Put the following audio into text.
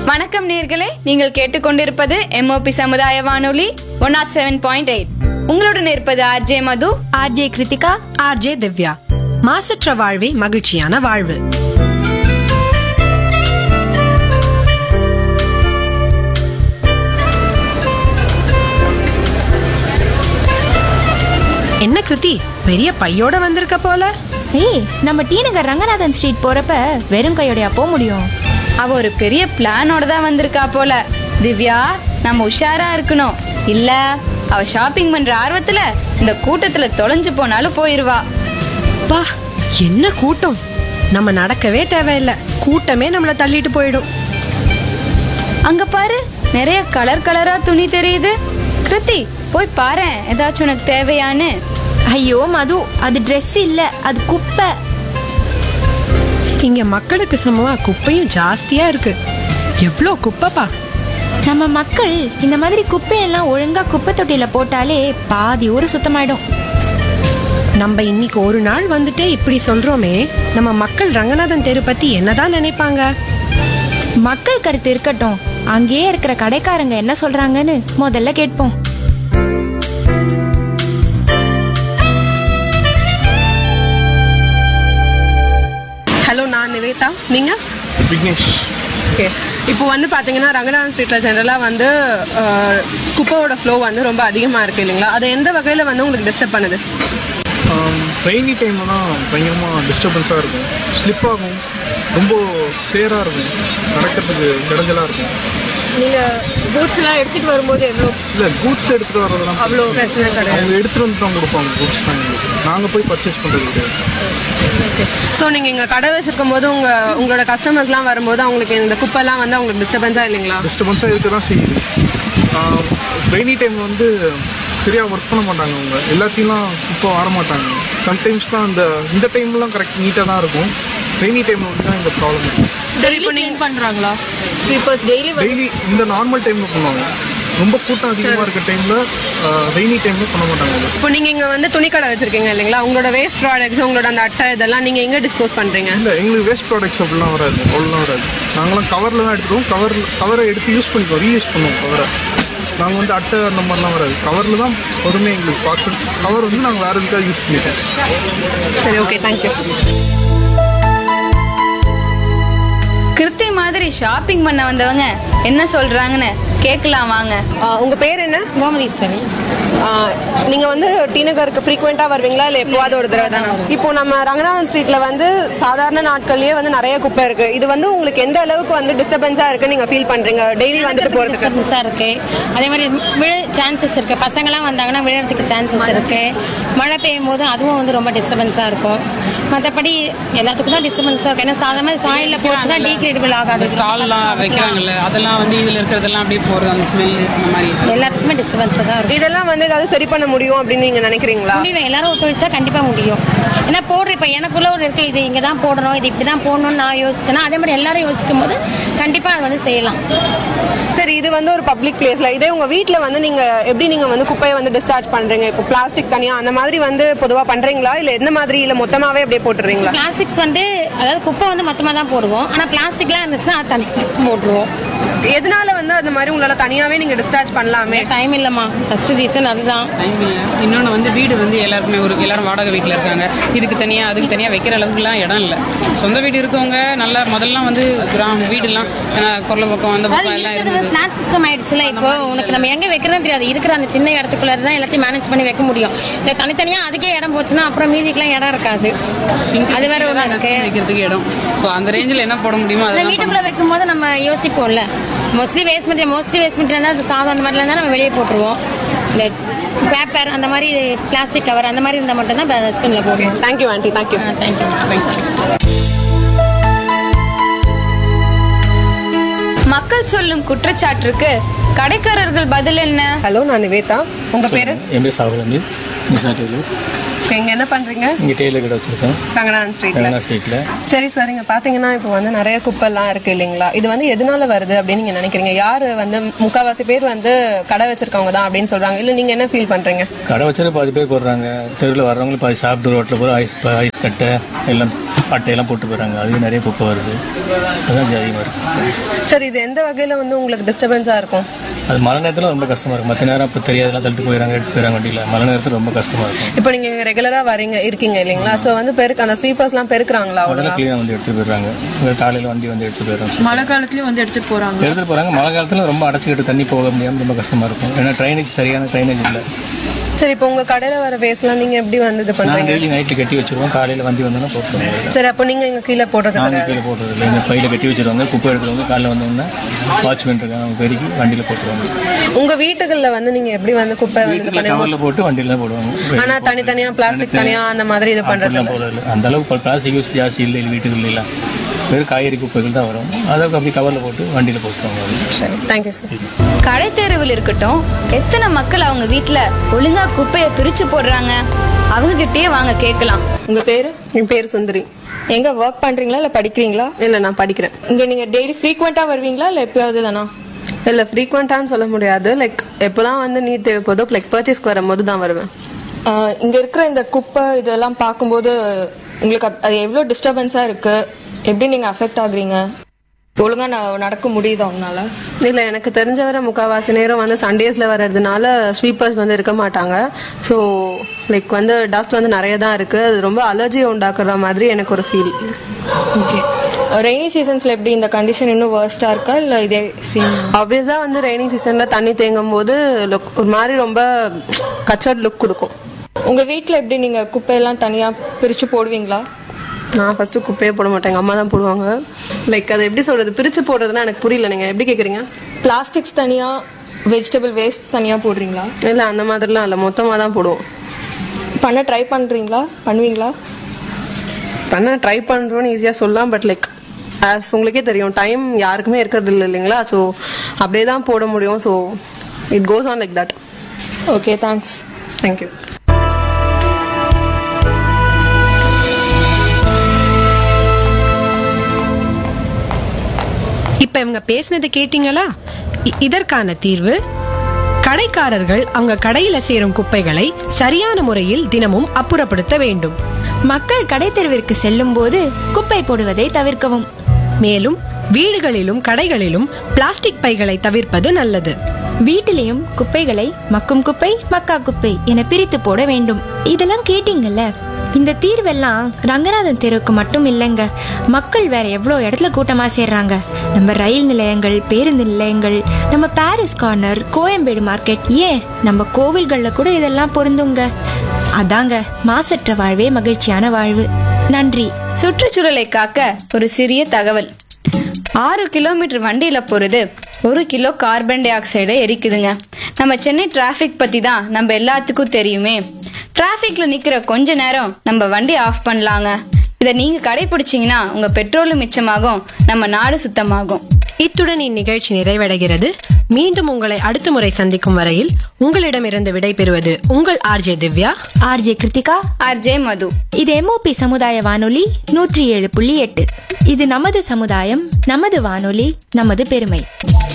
வணக்கம் நேர்களே நீங்கள் கேட்டுக்கொண்டிருப்பது எம்ஓபி சமுதாய வானொலி one naught seven point eight உங்களுடன் இருப்பது RJ Madhu RJ Krithika RJ Divya மாசற்ற வாழ்வே மகிழ்ச்சியான வாழ்வு என்ன கிருதி பெரிய பையோட வந்திருக்க போல ஏய் நம்ம டி நகர் ரங்கநாதன் ஸ்ட்ரீட் போறப்ப வெறும் கையோடயா போக முடியும் அவ ஒரு பெரிய பிளானோட தான் வந்திருக்கா போல திவ்யா நம்ம உஷாரா இருக்கணும் இல்ல அவ ஷாப்பிங் பண்ற ஆர்வத்துல இந்த கூட்டத்துல தொலைஞ்சு போனாலும் போயிருவா பா என்ன கூட்டம் நம்ம நடக்கவே தேவையில்ல கூட்டமே நம்மள தள்ளிட்டு போயிடும் அங்க பாரு நிறைய கலர் கலரா துணி தெரியுது கிருத்தி போய் பாரேன் ஏதாச்சும் உனக்கு தேவையான்னு ஐயோ மது அது Dress இல்ல அது குப்பை இங்க மக்களுக்கு சமமா குப்பையும் ஜாஸ்தியா இருக்கு எவ்வளோ குப்பைப்பா நம்ம மக்கள் இந்த மாதிரி குப்பையெல்லாம் ஒழுங்கா குப்பை தொட்டியில போட்டாலே பாதி ஊர் சுத்தமாயிடும் நம்ம இன்னைக்கு ஒரு நாள் வந்துட்டே இப்படி சொல்றோமே நம்ம மக்கள் ரங்கநாதன் தெரு பத்தி என்னதான் நினைப்பாங்க மக்கள் கருத்து இருக்கட்டும் அங்கேயே இருக்கிற கடைக்காரங்க என்ன சொல்றாங்கன்னு முதல்ல கேட்போம் ஹலோ நான் நிவேதா நீங்க விக்னேஷ் ஓகே இப்போ வந்து பார்த்தீங்கன்னா ரங்கநாதன் ஸ்ட்ரீட்டில் ஜென்ரலாக வந்து அஹ், குப்பையோட ஃப்ளோ வந்து ரொம்ப அதிகமாக இருக்குது இல்லைங்களா அது எந்த வகையில் வந்து உங்களுக்கு டிஸ்டர்ப் பண்ணுது ரெய்னி டைமில் தான் பயங்கரமாக டிஸ்டர்பன்ஸாக இருக்கும் ஸ்லிப் ஆகும் ரொம்ப சேராக இருக்கும் நடக்கிறதுக்கு இடைஞ்சலாக இருக்கும் நீங்கள் பூட்ஸ் எல்லாம் எடுத்துகிட்டு வரும்போது எவ்வளோ இல்லை கூட்ஸ் எடுத்துகிட்டு வர்றதெல்லாம் அவ்வளோ பிரச்சனை கிடையாது அவங்க எடுத்துகிட்டு வந்து தான் கொடுப்பாங்க கூட்ஸ் தான் எங்களுக்கு நாங்கள் போய் பர்ச்சேஸ் பண்ணுறது கிடையாது ஸோ நீங்கள் இங்கே கடை வச்சிருக்கும் போது உங்கள் உங்களோட கஸ்டமர்ஸ்லாம் வரும்போது அவங்களுக்கு இந்த குப்பைலாம் வந்து அவங்களுக்கு டிஸ்டர்பன்ஸாக இல்லைங்களா டிஸ்டர்பன்ஸாக இருக்க தான் செய்யுது ரெய்னி டைம் வந்து சரியாக ஒர்க் பண்ண மாட்டாங்க அவங்க எல்லாத்தையும் இப்போ வர மாட்டாங்க சம்டைம்ஸ் தான் இந்த இந்த டைம்லாம் கரெக்ட் நீட்டாக தான் இருக்கும் ரெய்னி டைமில் வந்து தான் இந்த ப்ராப்ளம் இருக்கும் டெய்லி க்ளீன் பண்ணுறாங்களா ஸ்வீப்பர்ஸ் டெய்லி டெய்லி இந்த நார்மல் டைமில் பண்ணுவாங்க ரொம்ப கூட்டம் அதிகமாக இருக்க டைமில் ரெய்னி டைமில் பண்ண மாட்டாங்க அது. இப்போ நீங்கள் இங்கே வந்து துணி கடை வச்சிருக்கீங்க இல்லைங்களா உங்களோட வேஸ்ட் ப்ராடக்ட்ஸ் உங்களோட அந்த அட்டை இதெல்லாம் நீங்கள் எங்கே டிஸ்போஸ் பண்ணுறீங்க இல்லை எங்களுக்கு வேஸ்ட் ப்ராடக்ட்ஸ் அப்படிலாம் வராது அவ்வளோலாம் வராது நாங்களாம் கவரில் தான் எடுத்துருவோம் கவர் கவரை எடுத்து யூஸ் பண்ணிக்குவோம் ரீயூஸ் பண்ணுவோம் கவரை நாங்கள் வந்து அட்டை அந்த மாதிரிலாம் வராது கவரில் தான் பொறுமையாக எங்களுக்கு பார்சல்ஸ் கவர் வந்து நாங்கள் வேறு எதுக்காக யூஸ் பண்ணிட்டோம் சரி ஓகே தேங்க்யூ கிருத்தி மாதிரி ஷாப்பிங் பண்ண வந்தவங்க என்ன சொல்றாங்கன்னு கேட்கலாம் வாங்க உங்கள் பேர் என்ன கோமதீஸ்வரி நீங்கள் வந்து டி நகருக்கு ஃப்ரீக்வெண்ட்டாக வருவீங்களா இல்லை எப்போவாது ஒரு தடவை தானே இப்போ நம்ம ரங்கநாதன் ஸ்ட்ரீட்டில் வந்து சாதாரண நாட்கள்லேயே வந்து நிறைய குப்பை இருக்குது இது வந்து உங்களுக்கு எந்த அளவுக்கு வந்து டிஸ்டர்பன்ஸாக இருக்குன்னு நீங்கள் ஃபீல் பண்ணுறீங்க டெய்லி வந்துட்டு போகிறதுக்கு டிஸ்டர்பன்ஸாக இருக்கு அதே மாதிரி விழ சான்சஸ் இருக்கு பசங்களாம் வந்தாங்கன்னா விழுறதுக்கு சான்சஸ் இருக்கு மழை பெய்யும் போது அதுவும் வந்து ரொம்ப டிஸ்டர்பன்ஸாக இருக்கும் மற்றபடி எல்லாத்துக்கும் தான் டிஸ்டர்பன்ஸாக இருக்கும் ஏன்னா சாதாரண சாயிலில் போச்சுன்னா டீக்ரேடபிள் ஆகாது ஸ்டால்லாம் வைக்கிறாங்கல்ல அதெல்லாம் வந்து இதில் இருக்கிறதெல்லாம் அப்படியே போகிறது அந்த ஸ்மெல் அந்த மாதிரி எல்லாத்துக்குமே டிஸ்டர்பன்ஸாக தான் இருக்கும் இதெல்லாம் வந்து ஏதாவது சரி பண்ண முடியும் அப்படின்னு நீங்கள் நினைக்கிறீங்களா முடியும் எல்லாரும் ஒத்துழைச்சா கண்டிப்பா முடியும் ஏன்னா போடுற இப்ப எனக்குள்ள ஒரு இருக்கு இது இங்க தான் போடணும் இது இப்படி தான் போடணும்னு நான் யோசிச்சேன்னா அதே மாதிரி எல்லாரும் யோசிக்கும் போது கண்டிப்பா அது வந்து செய்யலாம் சரி இது வந்து ஒரு பப்ளிக் பிளேஸ்ல இதே உங்க வீட்ல வந்து நீங்க எப்படி நீங்க வந்து குப்பையை வந்து டிஸ்சார்ஜ் பண்றீங்க இப்போ பிளாஸ்டிக் தனியா அந்த மாதிரி வந்து பொதுவா பண்றீங்களா இல்ல எந்த மாதிரி இல்ல மொத்தமாவே அப்படியே போட்டுறீங்களா பிளாஸ்டிக்ஸ் வந்து அதாவது குப்பை வந்து மொத்தமா தான் போடுவோம் ஆனா பிளாஸ்டிக்லாம் இருந்துச்சுன்னா அது தனி போட்டுருவோம் எதனால வந்து அந்த மாதிரி உங்களால தனியாவே நீங்க டிஸ்சார்ஜ் பண்ணலாமே டைம் இல்லம்மா ஃபர்ஸ்ட் ரீசன் அதுதான் டைம் இல்லை இன்னொன்று வந்து வீடு வந்து எல்லாருக்குமே ஒரு எல்லாரும் வாடகை வீட்டில் இருக்காங்க இதுக்கு தனியாக அதுக்கு தனியாக வைக்கிற அளவுக்குலாம் இடம் இல்லை சொந்த வீடு இருக்கவங்க நல்லா முதல்லாம் வந்து கிராம வீடுலாம் குரல பக்கம் அந்த அது பக்கம் எல்லாம் இருக்கிறது இருந்தது ஃபிளாட் சிஸ்டம் ஆயிடுச்சுல இப்போ உனக்கு நம்ம எங்க வைக்கிறதுன்னு தெரியாது இருக்கிற அந்த சின்ன இடத்துக்குள்ள தான் எல்லாத்தையும் மேனேஜ் பண்ணி வைக்க முடியும் இந்த தனித்தனியா அதுக்கே இடம் போச்சுன்னா அப்புறம் மீதிக்கெல்லாம் இடம் இருக்காது அது வேற ஒன்று இருக்கு வைக்கிறதுக்கு இடம் ஸோ அந்த ரேஞ்சில் என்ன போட முடியுமோ ஆனா அதெல்லாம் வீட்டுக்குள்ள வைக்கும் போது நம்ம யோசிப்போம்ல mostly waste material mostly waste material தான் சாதம் அந்த மாதிரிலாம் தான் நம்ம வெளியே போட்டுருவோம் இந்த பேப்பர் அந்த மாதிரி பிளாஸ்டிக் கவர் அந்த மாதிரி இருந்தால் மட்டும் தான் டஸ்ட்பினில் போடுவோம் தேங்க்யூ ஆண்டி தேங்க்யூ தேங்க்யூ மக்கள் சொல்லும் குற்றச்சாட்டிற்கு கடைக்காரர்கள் பதில் என்ன ஹலோ நான் நிவேதா உங்க பேரு என் பேர் சாகுல் அமீர் நிசா டெய்லர் இங்க என்ன பண்றீங்க இங்கே டெய்லர் கடை வச்சுருக்கோம் ரங்கநாதன் ஸ்ட்ரீட்ல ரங்கனா ஸ்ட்ரீட்டில் சரி சார் இங்க பாத்தீங்கன்னா இப்போ வந்து நிறைய குப்பைலாம் இருக்கு இல்லைங்களா இது வந்து எதனால வருது அப்படின்னு நீங்க நினைக்கிறீங்க யாரு வந்து முக்காவாசி பேர் வந்து கடை வச்சிருக்கவங்க தான் அப்படின்னு சொல்றாங்க இல்ல நீங்க என்ன ஃபீல் பண்றீங்க கடை வச்சுட்டு பாதி பேர் போடுறாங்க தெருவில் வர்றவங்களும் பாதி சாப்பிட்டு ரோட்டில் போகிற ஐஸ் ப- ஐஸ் கட்டை எல்லாம் பட்டையெல்லாம் போட்டு போயிடுறாங்க அதுக்கு நிறைய குப்பை வருது அதுதான் இங்க அதிகமாக இருக்குது சரி இது எந்த வகையில வந்து உங்களுக்கு டிஸ்டர்பன்ஸா இருக்கும் அது மழை நேரத்தில் ரொம்ப கஷ்டமாக இருக்கும் மற்ற நேரம் இப்போ தெரியாதெல்லாம் தள்ளிட்டு போயிடறாங்க எடுத்து போயிடறாங்க வண்டியில் மழை நேரத்தில் ரொம்ப கஷ்டமாக இருக்கும் இப்போ நீங்க ரெகுலரா வரீங்க இருக்கீங்க இல்லைங்களா சோ வந்து பெருக்கு அந்த ஸ்வீப்பர்ஸ்லாம் பெருக்குறாங்களா உடனே அவ்வளவுதான் க்ளீனாக வந்து எடுத்துகிட்டு போயிடுறாங்க காலையில் வண்டி வந்து எடுத்துகிட்டு போயிடுறாங்க மழை காலத்துலயும் வந்து எடுத்துட்டு போறாங்க எடுத்துகிட்டு போகிறாங்க மழை காலத்தில் ரொம்ப அடைச்சிக்கிட்டு தண்ணி போக முடியாமல் ரொம்ப கஷ்டமாக இருக்கும் ஏன்னா ட்ரைனேஜ் சரியான ட்ரைனேஜ் இல்லை சரி இப்போ உங்க கடையில வர வேஸ்ட்லாம் நீங்க எப்படி வந்து இது நான் பண்றீங்க டெய்லி நைட்டில் கட்டி வச்சிருவோம் காலையில் வண்டி வந்தோன்னா போட்டுருவோம் சரி அப்போ நீங்க இங்க கீழே போடுறது நாங்கள் கிடையாது கீழே போடுறது இல்லை எங்கள் பையில கட்டி வச்சிருவாங்க குப்பை எடுக்கிறவங்க காலைல வந்தோடனே வாட்ச்மேன் இருக்காங்க அவங்க பெருக்கி வண்டியில் போட்டுருவாங்க உங்க வீட்டுகள்ல வந்து நீங்க எப்படி வந்து குப்பை வந்து இது வீட்டில் பண்ணுவீங்க கவரில் போட்டு வண்டியில் தான் போடுவாங்க ஆனா தனித்தனியா பிளாஸ்டிக் தனியா அந்த மாதிரி இது பண்றது அப்படிலாம் போடுறது இல்லை அந்த அளவுக்கு பிளாஸ்டிக் யூஸ் ஜாஸ்தி இல்லை வீட்டுகளில் எல்லாம் வெறும் காய்கறி குப்பைகள் தான் வரும் அதை அப்படி கவரில் போட்டு வண்டியில் போட்டுருவாங்க சரி தேங்க்யூ சார் கடை தெருவில் இருக்கட்டும் எத்தனை மக்கள் அவங்க வீட்ல ஒழுங்கா குப்பையை பிரிச்சு போடுறாங்க அவங்க கிட்டயே வாங்க கேட்கலாம் உங்க பேரு என் பேர் சுந்தரி எங்க ஒர்க் பண்றீங்களா இல்ல படிக்கிறீங்களா இல்ல நான் படிக்கிறேன் இங்க நீங்க டெய்லி ஃப்ரீக்வெண்டா வருவீங்களா இல்ல எப்பயாவது தானா இல்ல ஃப்ரீக்வெண்டான்னு சொல்ல முடியாது லைக் எப்போலாம் வந்து நீட் தேவைப்படுதோ லைக் பர்ச்சேஸ்க்கு வரும்போது தான் வருவேன் ஆஹ் இங்க இருக்கிற இந்த குப்பை இதெல்லாம் பார்க்கும்போது உங்களுக்கு அது- அது எவ்வளவு டிஸ்டர்பன்ஸா இருக்கு எப்படி நீங்க அஃபெக்ட் ஆகுறீங்க ஒழுங்கா ந- நடக்க முடியுதா உங்களால இல்ல எனக்கு தெரிஞ்ச வரை முக்கால்வாசி நேரம் வந்து சண்டேஸ்ல வர்றதுனால ஸ்வீப்பர்ஸ் வந்து இருக்க மாட்டாங்க ஸோ லைக் வந்து டஸ்ட் வந்து நிறைய தான் இருக்கு அது ரொம்ப அலர்ஜியை உண்டாக்குற மாதிரி எனக்கு ஒரு ஃபீல் ஓகே ரெய்னி சீசன்ஸ்ல எப்படி இந்த கண்டிஷன் இன்னும் வேர்ஸ்டா இருக்கா இல்ல இதே சேம் ஆப்வியஸா வந்து ரெய்னிங் சீசன்ல தண்ணி தேங்கும் போது look- ஒரு மாதிரி ரொம்ப கச்சர்ட் லுக் கொடுக்கும் உங்க வீட்ல எப்படி நீங்க குப்பையெல்லாம் தனியா பிரிச்சு போடுவீங்களா நான் ஃபர்ஸ்ட் குப்பையே போட மாட்டேன் எங்க அம்மா தான் போடுவாங்க லைக் அதை எப்படி சொல்றது பிரிச்சு போடுறதுன்னா எனக்கு புரியல நீங்க எப்படி கேக்குறீங்க பிளாஸ்டிக்ஸ் தனியா வெஜிடபிள் வேஸ்ட் தனியா போடுறீங்களா இல்ல அந்த மாதிரிலாம் இல்ல மொத்தமா தான் போடுவோம் பண்ண ட்ரை பண்றீங்களா பண்ணுவீங்களா பண்ண ட்ரை பண்றோம்னு ஈஸியா சொல்லலாம் பட் லைக் ஆஸ் உங்களுக்கே தெரியும் டைம் யாருக்குமே இருக்கிறது இல்லை இல்லைங்களா ஸோ அப்படியே தான் போட முடியும் so it goes on like that okay thanks thank you இப்ப இவங்க பேசினதை கேட்டீங்களா இ- இதற்கான தீர்வு கடைக்காரர்கள் அவங்க கடையில சேரும் குப்பைகளை சரியான முறையில் தினமும் அப்புறப்படுத்த வேண்டும் மக்கள் கடை தெருவிற்கு செல்லும் போது குப்பை போடுவதை தவிர்க்கவும் மேலும் வீடுகளிலும் கடைகளிலும் பிளாஸ்டிக் பைகளை தவிர்ப்பது நல்லது வீட்டிலேயும் குப்பைகளை மக்கும் குப்பை மக்கா குப்பை என பிரித்து போட வேண்டும் இதெல்லாம் கேட்டீங்கல்ல இந்த தீர்வெல்லாம் ரங்கநாதன் தெருவுக்கு மட்டும் இல்லைங்க மக்கள் வேற எவ்வளோ இடத்துல கூட்டமா சேர்றாங்க நம்ம ரயில் நிலையங்கள் பேருந்து நிலையங்கள் நம்ம பாரிஸ் கார்னர் கோயம்பேடு மார்க்கெட் ஏன் நம்ம கோவில்கள்ல கூட இதெல்லாம் பொருந்துங்க அதாங்க மாசற்ற வாழ்வே மகிழ்ச்சியான வாழ்வு நன்றி சுற்றுச்சூழலை காக்க ஒரு சிறிய தகவல் ஆறு கிலோமீட்டர் வண்டியில போறது ஒரு கிலோ கார்பன் டை ஆக்சைடை எரிக்குதுங்க நம்ம சென்னை டிராஃபிக் பத்தி தான் நம்ம எல்லாத்துக்கும் தெரியுமே டிராஃபிக்ல நிக்கிற கொஞ்ச நேரம் நம்ம வண்டி ஆஃப் பண்ணலாங்க இதை நீங்க கடைபிடிச்சீங்கன்னா உங்க பெட்ரோலும் மிச்சமாகும் நம்ம நாடு சுத்தமாகும் இத்துடன் இந்நிகழ்ச்சி நிறைவடைகிறது மீண்டும் உங்களை அடுத்த முறை சந்திக்கும் வரையில் உங்களிடமிருந்து விடைபெறுவது உங்கள் RJ Divya RJ Krithika RJ Madhu இது எம்ஓபி சமுதாய வானொலி நூற்றி ஏழு புள்ளி எட்டு இது நமது சமுதாயம் நமது வானொலி நமது பெருமை